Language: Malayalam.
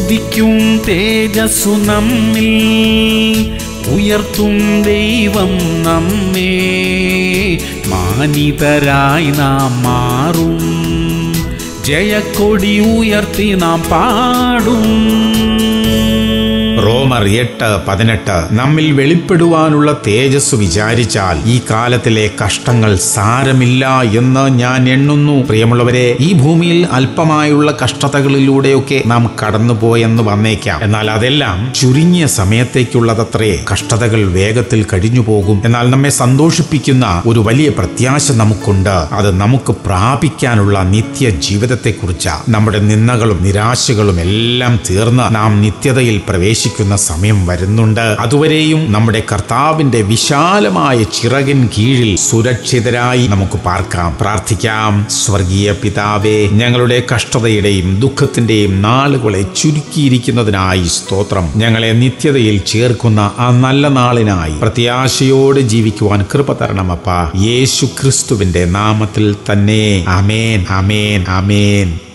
ഉദിക്കും തേജസ്സു നമ്മിൽ ഉയർത്തും ദൈവം നമ്മെ മാനിതരായി നാം മാറും ജയക്കൊടി ഉയർത്തി നാം പാടും റോമർ എട്ട് പതിനെട്ട് നമ്മിൽ വെളിപ്പെടുവാനുള്ള തേജസ് വിചാരിച്ചാൽ ഈ കാലത്തിലെ കഷ്ടങ്ങൾ സാരമില്ല എന്ന് ഞാൻ എണ്ണുന്നു പ്രിയമുള്ളവരെ ഈ ഭൂമിയിൽ അല്പമായുള്ള കഷ്ടതകളിലൂടെയൊക്കെ നാം കടന്നുപോയെന്ന് വന്നേക്കാം എന്നാൽ അതെല്ലാം ചുരുങ്ങിയ സമയത്തേക്കുള്ളതത്രേ കഷ്ടതകൾ വേഗത്തിൽ കഴിഞ്ഞു പോകും എന്നാൽ നമ്മെ സന്തോഷിപ്പിക്കുന്ന ഒരു വലിയ പ്രത്യാശ നമുക്കുണ്ട് അത് നമുക്ക് പ്രാപിക്കാനുള്ള നിത്യ ജീവിതത്തെക്കുറിച്ച് നമ്മുടെ നിന്ദകളും നിരാശകളും എല്ലാം തീർന്ന് നാം നിത്യതയിൽ പ്രവേശിക്കുന്ന സമയം വരുന്നുണ്ട് അതുവരെയും നമ്മുടെ കർത്താവിന്റെ വിശാലമായ ചിറകിൻ കീഴിൽ സുരക്ഷിതരായി നമുക്ക് പാർക്കാം പ്രാർത്ഥിക്കാം സ്വർഗീയ പിതാവേ ഞങ്ങളുടെ കഷ്ടതയുടെയും ദുഃഖത്തിന്റെയും നാളുകളെ ചുരുക്കിയിരിക്കുന്നതിനായി സ്തോത്രം ഞങ്ങളെ നിത്യതയിൽ ചേർക്കുന്ന ആ നല്ല നാളിനായി പ്രത്യാശയോടെ ജീവിക്കുവാൻ കൃപ തരണമപ്പ യേശു ക്രിസ്തുവിന്റെ നാമത്തിൽ തന്നെ അമേൻ അമേൻ അമേൻ